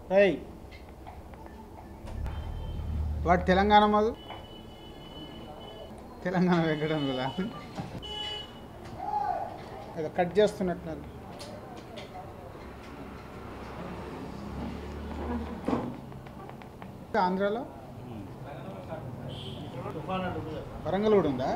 ఏయ్ వాడు తెలంగాణ మధు తెలంగాణ వెంకటం కదా ఏదో కట్ చేస్తున్నట్టున్నారు ఆంధ్రాలో వరంగల్ కూడా ఉందా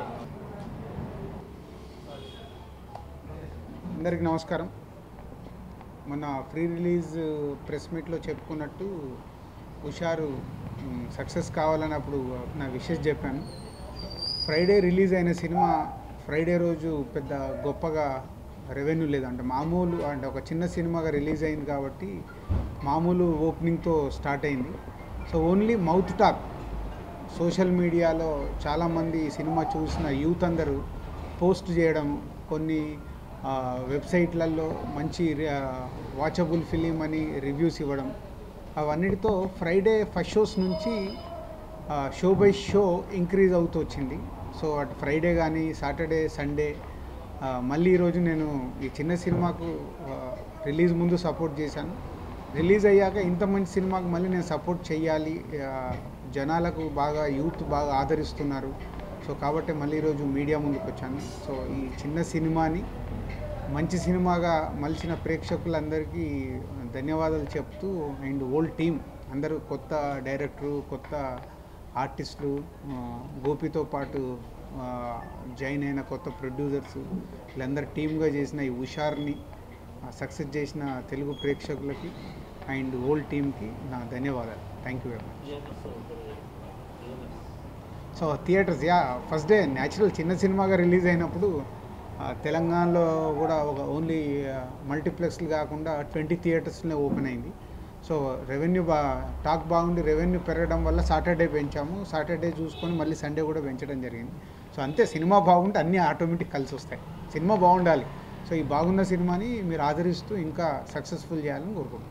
అందరికి నమస్కారం మొన్న ప్రీ రిలీజ్ ప్రెస్ మీట్లో చెప్పుకున్నట్టు హుషారు సక్సెస్ కావాలని అప్పుడు నా విషెస్ చెప్పాను ఫ్రైడే రిలీజ్ అయిన సినిమా ఫ్రైడే రోజు పెద్ద గొప్పగా రెవెన్యూ లేదు అంటే మామూలు అంటే ఒక చిన్న సినిమాగా రిలీజ్ అయింది కాబట్టి మామూలు ఓపెనింగ్తో స్టార్ట్ అయింది so only mouth talk social మీడియాలో చాలామంది ఈ సినిమా చూసిన యూత్ అందరూ పోస్ట్ చేయడం కొన్ని ఆ, వెబ్సైట్లలో మంచి వాచబుల్ ఫిలిం అని రివ్యూస్ ఇవ్వడం అవన్నిటితో ఫ్రైడే ఫస్ట్ షోస్ నుంచి ఆ, షో బై షో ఇంక్రీజ్ అవుతూ వచ్చింది సో అటు ఫ్రైడే కానీ సాటర్డే సండే ఆ, మళ్ళీ ఈరోజు నేను ఈ చిన్న సినిమాకు ఆ, రిలీజ్ ముందు సపోర్ట్ చేశాను రిలీజ్ అయ్యాక ఇంత మంచి సినిమాకు మళ్ళీ నేను సపోర్ట్ చేయాలి ఆ, జనాలకు బాగా యూత్ బాగా ఆదరిస్తున్నారు సో కాబట్టి మళ్ళీ ఈరోజు మీడియా ముందుకు వచ్చాను సో ఈ చిన్న సినిమాని మంచి సినిమాగా మలిచిన ప్రేక్షకులందరికీ ధన్యవాదాలు చెప్తూ అండ్ ఓల్డ్ టీం అందరూ కొత్త డైరెక్టరు కొత్త ఆర్టిస్టులు ఆ, గోపితో పాటు ఆ, జాయిన్ అయిన కొత్త ప్రొడ్యూసర్స్ వీళ్ళందరూ టీమ్గా చేసిన ఈ హుషార్ని సక్సెస్ చేసిన తెలుగు ప్రేక్షకులకి అండ్ ఓల్డ్ టీమ్కి నా ధన్యవాదాలు thank you very much so theatres yeah first day natural చిన్న సినిమాగా రిలీజ్ అయినప్పుడు ఆ, తెలంగాణలో కూడా ఒక ఓన్లీ మల్టీప్లెక్స్లు కాకుండా ట్వంటీ థియేటర్స్లో ఓపెన్ అయింది సో రెవెన్యూ బా టాక్ బాగుండి రెవెన్యూ పెరగడం వల్ల సాటర్డే పెంచాము సాటర్డే చూసుకొని మళ్ళీ సండే కూడా పెంచడం జరిగింది సో అంతే సినిమా బాగుంటే అన్నీ ఆటోమేటిక్ కలిసి వస్తాయి సినిమా బాగుండాలి సో ఈ బాగున్న సినిమాని మీరు ఆదరిస్తూ ఇంకా సక్సెస్ఫుల్ చేయాలని కోరుకుంటున్నాను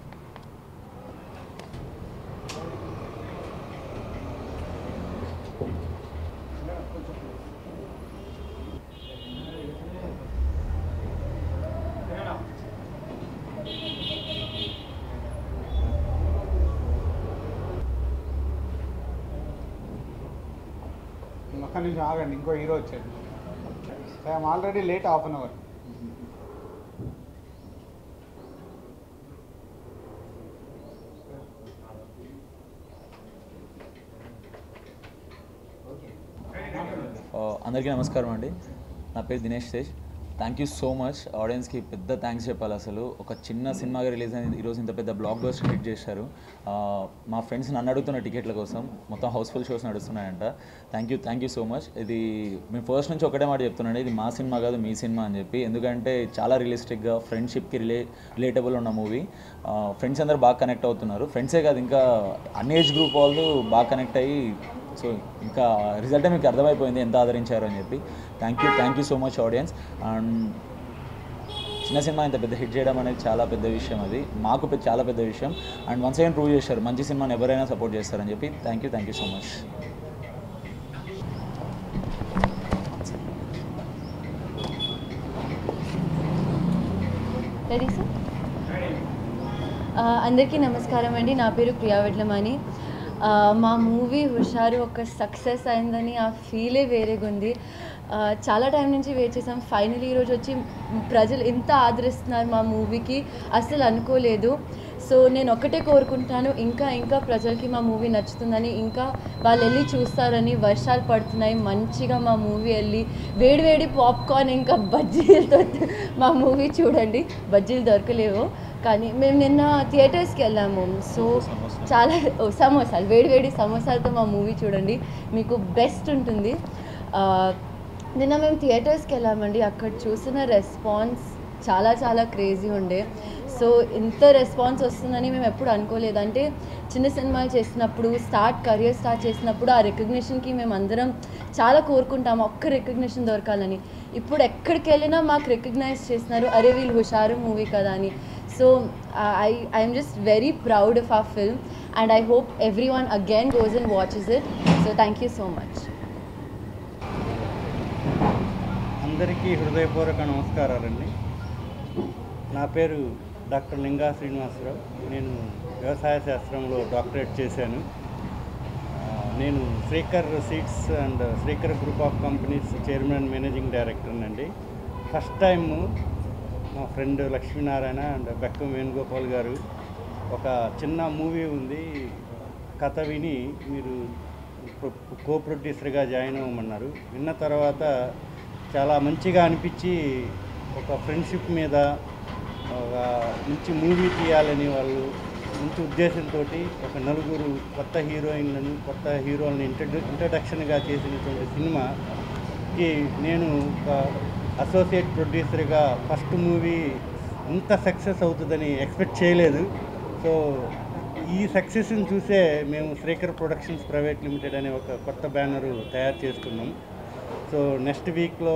ఒక్క నిమిషం ఆగండి ఇంకో హీరో వచ్చాడు I'm already late half an hour ఆ, అందరికీ నమస్కారం అండి నా పేరు Dinesh Tej thank you so much ఆడియన్స్కి పెద్ద థ్యాంక్స్ చెప్పాలి అసలు ఒక చిన్న సినిమాగా రిలీజ్ అయింది ఈరోజు ఇంత పెద్ద బ్లాక్ బస్టర్ హిట్ చేశారు ఆ, మా ఫ్రెండ్స్ నన్ను అడుగుతున్న టికెట్ల కోసం మొత్తం హౌస్ఫుల్ షోస్ నడుస్తున్నాయంట thank you thank you so much ఇది మేము ఫస్ట్ నుంచి ఒకటే మాట చెప్తున్నాను ఇది మా సినిమా కాదు మీ సినిమా అని చెప్పి ఎందుకంటే చాలా రియలిస్టిక్గా ఫ్రెండ్షిప్కి రిలే రిలేటబుల్ ఉన్న మూవీ ఫ్రెండ్స్ అందరూ బాగా కనెక్ట్ అవుతున్నారు ఫ్రెండ్సే కాదు ఇంకా అన్ని ఏజ్ గ్రూప్ వాళ్ళు బాగా కనెక్ట్ అయ్యి సో ఇంకా రిజల్టే మీకు అర్థమైపోయింది ఎంత ఆదరించారు అని చెప్పి thank you thank you so much audience and చిన్న సినిమా ఇంత పెద్ద హిట్ చేయడం అనేది చాలా పెద్ద విషయం అది మాకు పెద్ద- చాలా పెద్ద విషయం అండ్ వన్స్ అగైన్ ప్రూవ్ చేశారు మంచి సినిమాని ఎవరైనా సపోర్ట్ చేస్తారని చెప్పి thank you thank you so much ready sir ఆ, అందరికీ నమస్కారం అండి నా పేరు ప్రియా వెడ్లమని ఆ, మా మూవీ హుషారు ఒక సక్సెస్ అయిందని ఆ ఫీలే వేరేగా ఉంది ఆ, చాలా టైం నుంచి వెయిట్ చేసాం ఫైనల్ ఈరోజు వచ్చి ప్రజలు ఎంత ఆదరిస్తున్నారు మా మూవీకి అసలు అనుకోలేదు సో నేను ఒక్కటే కోరుకుంటాను ఇంకా ఇంకా ప్రజలకి మా మూవీ నచ్చుతుందని ఇంకా వాళ్ళు వెళ్ళి చూస్తారని వర్షాలు పడుతున్నాయి మంచిగా మా మూవీ వెళ్ళి వేడి వేడి పాప్కార్న్ ఇంకా బజ్జీలతో మా మూవీ చూడండి బజ్జీలు దొరకలేవు కానీ మేము నిన్న థియేటర్స్కి వెళ్ళాము సో చాలా ఓ, సమోసాలు వేడి వేడి సమోసాలతో మా మూవీ చూడండి మీకు బెస్ట్ ఉంటుంది ఆ, నిన్న మేము థియేటర్స్కి వెళ్ళామండి అక్కడ చూసిన రెస్పాన్స్ చాలా చాలా క్రేజీ ఉండే సో ఇంత రెస్పాన్స్ వస్తుందని మేము ఎప్పుడు అనుకోలేదు అంటే చిన్న సినిమాలు చేసినప్పుడు స్టార్ట్ కెరియర్ స్టార్ట్ చేసినప్పుడు ఆ రికగ్నిషన్కి మేము అందరం చాలా కోరుకుంటాము ఒక్క రికగ్నిషన్ దొరకాలని ఇప్పుడు ఎక్కడికి వెళ్ళినా మాకు రికగ్నైజ్ చేస్తున్నారు అరే వీళ్ళు హుషారు మూవీ కదా అని so I I'm just very proud of a film and I hope everyone again goes and watches it so thank you so much అందరికీ హృదయపూర్వక నమస్కారాలండి నా పేరు డాక్టర్ లింగా శ్రీనివాసరావు నేను వ్యవసాయ శాస్త్రంలో డాక్టరేట్ చేశాను ఆ, నేను Srikar seeds and Srikar group of companies chairman managing director అండి ఫస్ట్ టైం మా ఫ్రెండ్ లక్ష్మీనారాయణ అండ్ బెక్కం వేణుగోపాల్ గారు ఒక చిన్న మూవీ ఉంది కథ విని మీరు కో ప్రొడ్యూసర్గా జాయిన్ అవ్వమన్నారు విన్న తర్వాత చాలా మంచిగా అనిపించి ఒక ఫ్రెండ్షిప్ మీద ఒక మంచి మూవీ తీయాలని వాళ్ళు మంచి ఉద్దేశంతో ఒక నలుగురు కొత్త హీరోయిన్లను కొత్త హీరోలను ఇంట్రడ్యూ ఇంట్రడక్షన్గా చేసినటువంటి సినిమాకి నేను ఒక అసోసియేట్ ప్రొడ్యూసర్గా ఫస్ట్ మూవీ ఇంత సక్సెస్ అవుతుందని ఎక్స్పెక్ట్ చేయలేదు సో ఈ సక్సెస్ని చూసే మేము శ్రీకర్ ప్రొడక్షన్స్ ప్రైవేట్ లిమిటెడ్ అనే ఒక కొత్త బ్యానరు తయారు చేస్తున్నాం సో నెక్స్ట్ వీక్లో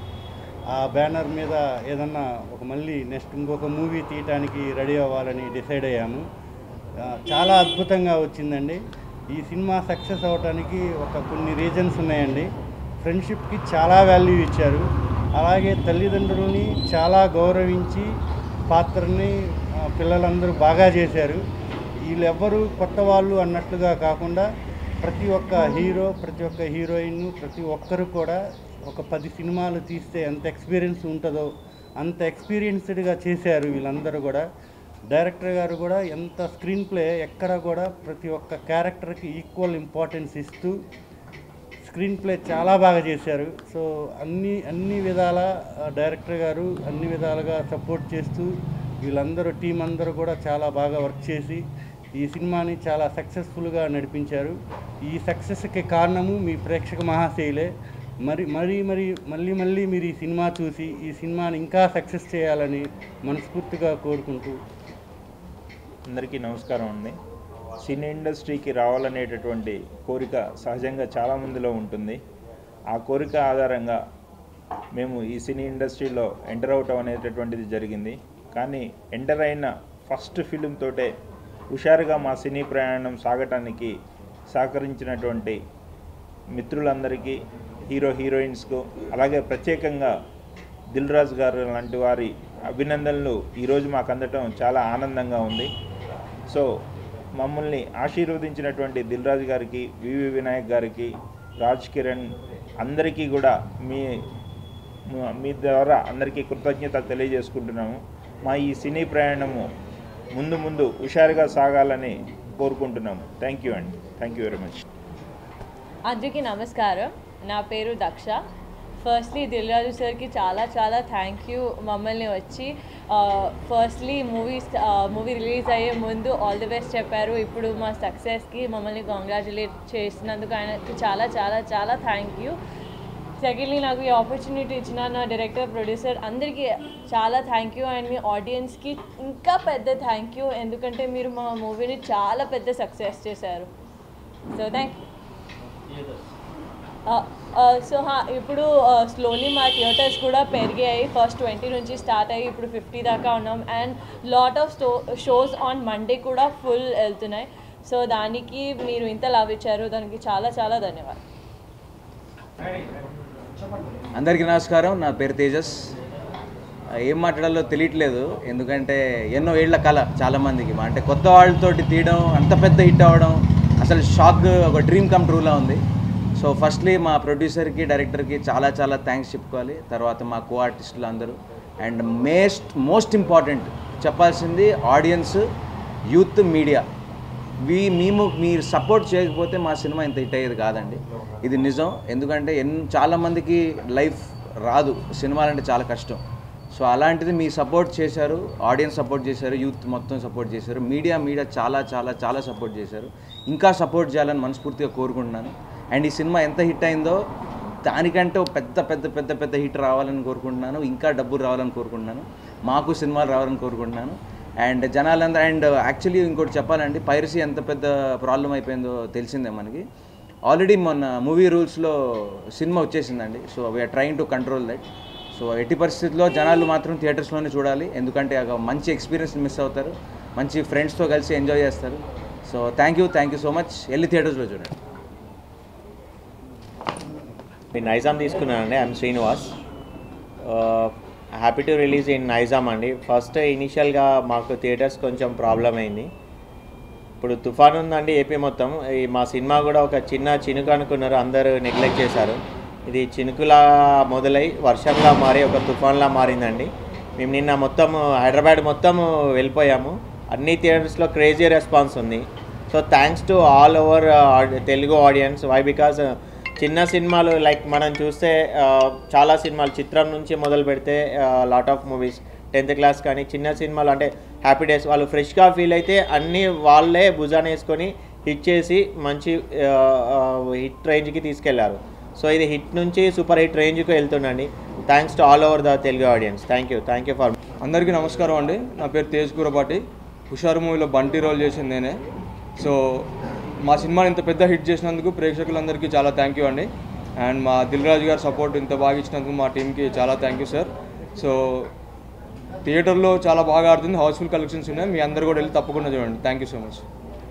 ఆ బ్యానర్ మీద ఏదన్నా ఒక మళ్ళీ నెక్స్ట్ ఇంకొక మూవీ తీయటానికి రెడీ అవ్వాలని డిసైడ్ అయ్యాము ఆ, చాలా అద్భుతంగా వచ్చిందండి ఈ సినిమా సక్సెస్ అవ్వటానికి ఒక కొన్ని రీజన్స్ ఉన్నాయండి ఫ్రెండ్షిప్కి చాలా వాల్యూ ఇచ్చారు అలాగే తల్లిదండ్రులని చాలా గౌరవించి పాత్రని ఆ, పిల్లలందరూ బాగా చేశారు వీళ్ళెవ్వరూ కొత్త వాళ్ళు అన్నట్లుగా కాకుండా ప్రతి ఒక్క హీరో ప్రతి ఒక్క హీరోయిన్ ప్రతి ఒక్కరు కూడా ఒక పది సినిమాలు తీస్తే ఎంత ఎక్స్పీరియన్స్ ఉంటుందో అంత ఎక్స్పీరియన్స్డ్గా చేశారు వీళ్ళందరూ కూడా డైరెక్టర్ గారు కూడా ఎంత స్క్రీన్ ప్లే ఎక్కడ కూడా ప్రతి ఒక్క క్యారెక్టర్కి ఈక్వల్ ఇంపార్టెన్స్ ఇస్తూ స్క్రీన్ ప్లే చాలా బాగా చేశారు సో అన్ని అన్ని విధాల ఆ, డైరెక్టర్ గారు అన్ని విధాలుగా సపోర్ట్ చేస్తూ వీళ్ళందరూ టీం అందరూ కూడా చాలా బాగా వర్క్ చేసి ఈ సినిమాని చాలా సక్సెస్ఫుల్గా నడిపించారు ఈ సక్సెస్కి కారణము మీ ప్రేక్షక మహాశైలే మరి మరీ మరి మళ్ళీ మళ్ళీ మీరు ఈ సినిమా చూసి ఈ సినిమాని ఇంకా సక్సెస్ చేయాలని మనస్ఫూర్తిగా కోరుకుంటూ అందరికీ నమస్కారం అండి సినీ ఇండస్ట్రీకి రావాలనేటటువంటి కోరిక సహజంగా చాలామందిలో ఉంటుంది ఆ కోరిక ఆధారంగా మేము ఈ సినీ ఇండస్ట్రీలో ఎంటర్ అవటం అనేటటువంటిది జరిగింది కానీ ఎంటర్ అయిన ఫస్ట్ ఫిలిం తోటే హుషారుగా మా సినీ ప్రయాణం సాగటానికి సహకరించినటువంటి మిత్రులందరికీ హీరో హీరోయిన్స్కు అలాగే ప్రత్యేకంగా దిల్ రాజు గారు లాంటి వారి అభినందనలు ఈరోజు మాకు అందటం చాలా ఆనందంగా ఉంది సో మమ్మల్ని ఆశీర్వదించినటువంటి దిల్ రాజు గారికి వివి వినాయక్ గారికి రాజ్ కిరణ్ అందరికీ కూడా మీ మీ ద్వారా అందరికీ కృతజ్ఞత తెలియజేసుకుంటున్నాము మా ఈ సినీ ప్రయాణము ముందు ముందు హుషారుగా సాగాలని కోరుకుంటున్నాము థ్యాంక్ యూ అండి థ్యాంక్ యూ వెరీ మచ్ అందరికీ నమస్కారం నా పేరు దక్ష ఫస్ట్లీ దిల్రాజు సార్కి చాలా చాలా థ్యాంక్ యూ మమ్మల్ని వచ్చి ఫస్ట్లీ మూవీస్ మూవీ రిలీజ్ అయ్యే ముందు ఆల్ ది బెస్ట్ చెప్పారు ఇప్పుడు మా సక్సెస్కి మమ్మల్ని కాంగ్రాచులేట్ చేసినందుకు ఆయనకి చాలా చాలా చాలా థ్యాంక్ యూ సెకండ్లీ నాకు ఈ ఆపర్చునిటీ ఇచ్చిన నా డైరెక్టర్ ప్రొడ్యూసర్ అందరికీ చాలా థ్యాంక్ యూ అండ్ మీ ఆడియన్స్కి ఇంకా పెద్ద థ్యాంక్ యూ ఎందుకంటే మీరు మా మూవీని చాలా పెద్ద సక్సెస్ చేశారు సో థ్యాంక్ యూ సో ఇప్పుడు స్లోలీ మా థియేటర్స్ కూడా పెరిగాయి ఫస్ట్ ట్వంటీ నుంచి స్టార్ట్ అయ్యి ఇప్పుడు ఫిఫ్టీ దాకా ఉన్నాం అండ్ లాట్ ఆఫ్ స్టో షోస్ ఆన్ మండే కూడా ఫుల్ వెళ్తున్నాయి సో దానికి మీరు ఇంత లవ్ ఇచ్చారు దానికి చాలా చాలా ధన్యవాదాలు అందరికీ నమస్కారం నా పేరు తేజస్ ఏం మాట్లాడాలో తెలియట్లేదు ఎందుకంటే ఎన్నో ఏళ్ల కళ చాలామందికి అంటే కొత్త వాళ్ళతోటి తీయడం అంత పెద్ద హిట్ అవ్వడం అసలు షాక్ ఒక డ్రీమ్ కమ్ ట్రూలా ఉంది సో ఫస్ట్లీ మా ప్రొడ్యూసర్కి డైరెక్టర్కి చాలా చాలా థ్యాంక్స్ చెప్పుకోవాలి తర్వాత మా కో ఆర్టిస్టులు అందరూ అండ్ మేస్ట్ మోస్ట్ ఇంపార్టెంట్ చెప్పాల్సింది ఆడియన్స్ యూత్ మీడియా వీ మేము మీరు సపోర్ట్ చేయకపోతే మా సినిమా ఇంత హిట్ అయ్యేది కాదండి ఇది నిజం ఎందుకంటే ఎన్ చాలామందికి లైఫ్ రాదు సినిమాలు అంటే చాలా కష్టం సో అలాంటిది మీ సపోర్ట్ చేశారు ఆడియన్స్ సపోర్ట్ చేశారు యూత్ మొత్తం సపోర్ట్ చేశారు మీడియా మీడియా చాలా చాలా చాలా సపోర్ట్ చేశారు ఇంకా సపోర్ట్ చేయాలని మనస్ఫూర్తిగా కోరుకుంటున్నాను అండ్ ఈ సినిమా ఎంత హిట్ అయిందో దానికంటే ఒక పెద్ద పెద్ద పెద్ద పెద్ద హిట్ రావాలని కోరుకుంటున్నాను ఇంకా డబ్బులు రావాలని కోరుకుంటున్నాను మాకు సినిమాలు రావాలని కోరుకుంటున్నాను అండ్ జనాలందరూ అండ్ యాక్చువల్లీ ఇంకోటి చెప్పాలండి పైరసీ ఎంత పెద్ద ప్రాబ్లం అయిపోయిందో తెలిసిందే మనకి ఆల్రెడీ మొన్న మూవీ రూల్స్లో సినిమా వచ్చేసిందండి so we're trying to control that so ఎట్టి పరిస్థితుల్లో జనాలు మాత్రం థియేటర్స్లోనే చూడాలి ఎందుకంటే ఒక మంచి ఎక్స్పీరియన్స్ మిస్ అవుతారు మంచి ఫ్రెండ్స్తో కలిసి ఎంజాయ్ చేస్తారు so thank you thank you so much వెళ్ళి థియేటర్స్లో చూడండి నేను నైజాం తీసుకున్నానండి I'm Srinivas happy to release in Nizam అండి ఫస్ట్ ఇనిషియల్గా మాకు థియేటర్స్ కొంచెం ప్రాబ్లం అయింది ఇప్పుడు తుఫాన్ ఉందండి ఏపీ మొత్తం ఈ మా సినిమా కూడా ఒక చిన్న చినుకు అనుకున్నారు అందరూ నెగ్లెక్ట్ చేశారు ఇది చినుకులా మొదలై వర్షంలా మారి ఒక తుఫాన్లా మారిందండి మేము నిన్న మొత్తం హైదరాబాద్ మొత్తం వెళ్ళిపోయాము అన్ని థియేటర్స్లో క్రేజీ రెస్పాన్స్ ఉంది so thanks to all over Telugu audience why because చిన్న సినిమాలు లైక్ మనం చూస్తే ఆ, చాలా సినిమాలు చిత్రం నుంచి మొదలు పెడితే lot of movies tenth class కానీ చిన్న సినిమాలు అంటే హ్యాపీ డేస్ వాళ్ళు ఫ్రెష్గా ఫీల్ అయితే అన్నీ వాళ్ళే భుజాన వేసుకొని హిట్ చేసి మంచి హిట్ రేంజ్కి తీసుకెళ్లారు సో ఇది హిట్ నుంచి సూపర్ హిట్ రేంజ్కి వెళ్తుండండి thanks to all over the Telugu audience thank you thank you for అందరికీ నమస్కారం అండి నా పేరు తేజ్ కూరపాటి హుషారు మూవీలో బంటి రోల్ చేసింది నేనే సో మా సినిమాని ఇంత పెద్ద హిట్ చేసినందుకు ప్రేక్షకులందరికీ చాలా థ్యాంక్ యూ అండి అండ్ మా దిల్ రాజు గారి సపోర్ట్ ఇంత బాగా ఇచ్చినందుకు మా టీంకి చాలా థ్యాంక్ యూ సార్ సో థియేటర్లో చాలా బాగా ఆడుతుంది హౌస్ఫుల్ కలెక్షన్స్ ఉన్నాయి మీ అందరు కూడా వెళ్ళి తప్పకుండా చూడండి thank you so much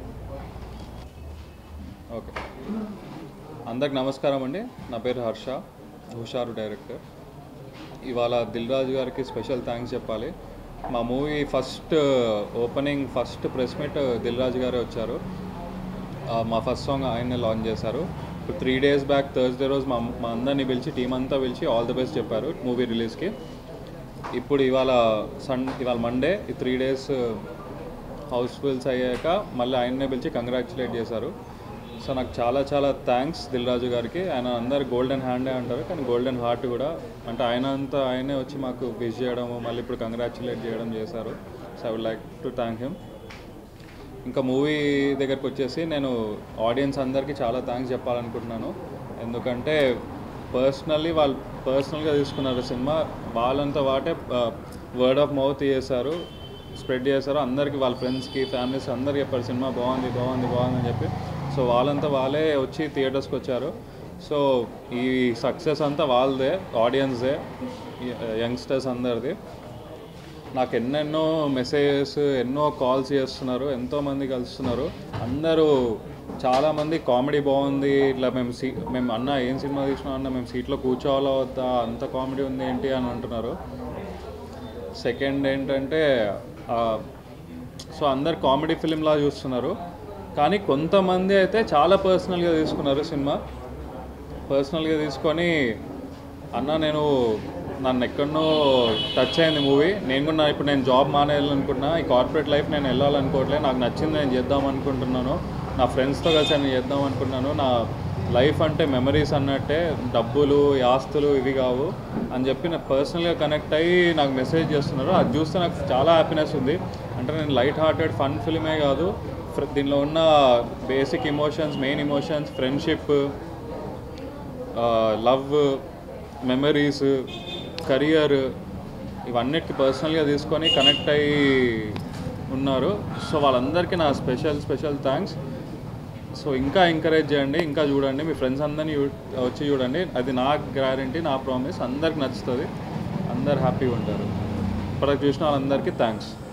okay అందరికి నమస్కారం అండి నా పేరు హర్ష హుషారు డైరెక్టర్ ఇవాళ దిల్ రాజు గారికి స్పెషల్ థ్యాంక్స్ చెప్పాలి మా movie first opening first press meet Dil Raju గారే వచ్చారు ఆ, మా ఫస్ట్ సాంగ్ ఆయన్నే లాంచ్ చేశారు ఇప్పుడు త్రీ డేస్ బ్యాక్ థర్స్డే రోజు మా మా అందరినీ పిలిచి టీం అంతా పిలిచి ఆల్ ది బెస్ట్ చెప్పారు మూవీ రిలీజ్కి ఇప్పుడు ఇవాళ సన్ ఇవాళ మండే ఈ త్రీ డేస్ హౌస్ఫుల్స్ అయ్యాక మళ్ళీ ఆయన్నే పిలిచి కంగ్రాచులేట్ చేశారు సో నాకు చాలా చాలా థ్యాంక్స్ దిల్ రాజు గారికి ఆయన అందరు గోల్డెన్ హ్యాండే అంటారు కానీ గోల్డెన్ హార్ట్ కూడా అంటే ఆయన అంతా ఆయనే వచ్చి మాకు విష్ చేయడము మళ్ళీ ఇప్పుడు కంగ్రాచులేట్ చేయడం చేశారు so I would like to thank him ఇంకా మూవీ దగ్గరికి వచ్చేసి నేను ఆడియన్స్ అందరికీ చాలా థ్యాంక్స్ చెప్పాలనుకుంటున్నాను ఎందుకంటే పర్సనల్లీ వాళ్ళు పర్సనల్గా తీసుకున్నారు సినిమా వాళ్ళంతా వాటే వర్డ్ ఆఫ్ మౌత్ చేశారు స్ప్రెడ్ చేశారు అందరికీ వాళ్ళ ఫ్రెండ్స్కి ఫ్యామిలీస్ అందరికీ చెప్పారు సినిమా బాగుంది బాగుంది బాగుంది అని చెప్పి సో వాళ్ళంతా వాళ్ళే వచ్చి థియేటర్స్కి వచ్చారు సో ఈ సక్సెస్ అంతా వాళ్ళదే ఆడియన్స్దే యంగ్స్టర్స్ అందరిది నాకు ఎన్నెన్నో మెసేజెస్ ఎన్నో కాల్స్ చేస్తున్నారు ఎంతోమంది కలుస్తున్నారు అందరూ చాలామంది కామెడీ బాగుంది ఇట్లా మేము సీ మేము అన్న ఏం సినిమా తీసినా అన్న మేము సీట్లో కూర్చోవాలా వద్దా అంత కామెడీ ఉంది ఏంటి అని అంటున్నారు సెకండ్ ఏంటంటే ఆ, సో అందరు కామెడీ ఫిలింలా చూస్తున్నారు కానీ కొంతమంది అయితే చాలా పర్సనల్గా తీసుకున్నారు సినిమా పర్సనల్గా తీసుకొని అన్న నేను నన్ను ఎక్కడనో టచ్ అయింది మూవీ నేను కూడా నా- ఇప్పుడు నేను జాబ్ మానేయాలనుకుంటున్నా ఈ కార్పొరేట్ లైఫ్ నేను వెళ్ళాలనుకోవట్లేదు నాకు నచ్చింది నేను చేద్దాం అనుకుంటున్నాను నా ఫ్రెండ్స్తో కలిసి నేను చేద్దాం అనుకుంటున్నాను నా లైఫ్ అంటే మెమరీస్ అన్నట్టే డబ్బులు ఈ ఆస్తులు ఇవి కావు అని చెప్పి నాకు పర్సనల్గా కనెక్ట్ అయ్యి నాకు మెసేజ్ చేస్తున్నారు అది చూస్తే నాకు చాలా హ్యాపీనెస్ ఉంది అంటే నేను లైట్ హార్టెడ్ ఫన్ ఫిల్మే కాదు ఫ్ర- దీనిలో ఉన్న basic emotions main emotions friendship love memories career ఇవన్నిటికి పర్సనల్గా తీసుకొని కనెక్ట్ అయ్యి ఉన్నారు సో వాళ్ళందరికీ నా స్పెషల్ స్పెషల్ థ్యాంక్స్ సో ఇంకా ఎంకరేజ్ చేయండి ఇంకా చూడండి మీ ఫ్రెండ్స్ అందరినీ చూ- వచ్చి చూడండి అది నా గ్యారంటీ నా ప్రామిస్ అందరికి నచ్చుతుంది అందరు హ్యాపీగా ఉంటారు ఇప్పటికి చూసిన వాళ్ళందరికీ థ్యాంక్స్